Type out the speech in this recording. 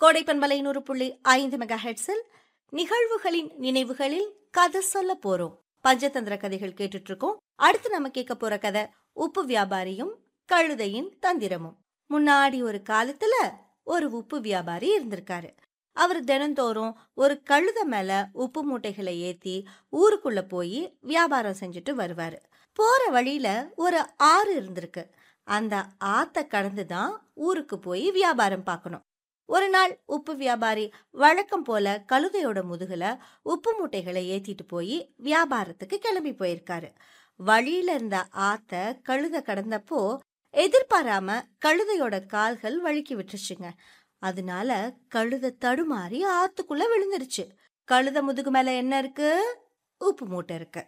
கோடைப்பண்பலை நூறு புள்ளி ஐந்து மெகா ஹெட்ஸில் நிகழ்வுகளின் நினைவுகளில் கதை சொல்ல போறோம் பஞ்சதந்திர கதைகள் கேட்டுட்டு இருக்கோம் அடுத்து நம்ம கேட்க போற கதை உப்பு வியாபாரியும் கழுதையின் தந்திரமும் முன்னாடி ஒரு காலத்துல ஒரு உப்பு வியாபாரி இருந்திருக்காரு அவர் தினந்தோறும் ஒரு கழுத மேல உப்பு மூட்டைகளை ஏத்தி ஊருக்குள்ள போய் வியாபாரம் செஞ்சுட்டு வருவாரு போற வழியில ஒரு ஆறு இருந்திருக்கு அந்த ஆத்த கடந்து தான் ஊருக்கு போய் வியாபாரம் பார்க்கணும் ஒரு நாள் உப்பு வியாபாரி வழக்கம் போல கழுதையோட முதுகுல உப்பு மூட்டைகளை ஏத்திட்டு போய் வியாபாரத்துக்கு கிளம்பி போயிருக்காரு வழியில இருந்த ஆத்த கழுத கடந்தப்போ எதிர்பாராம கழுதையோட கால்கள் வழுக்கி விட்டுருச்சுங்க அதனால கழுத தடுமாறி ஆத்துக்குள்ள விழுந்துருச்சு கழுத முதுகு மேல என்ன இருக்கு உப்பு மூட்டை இருக்கு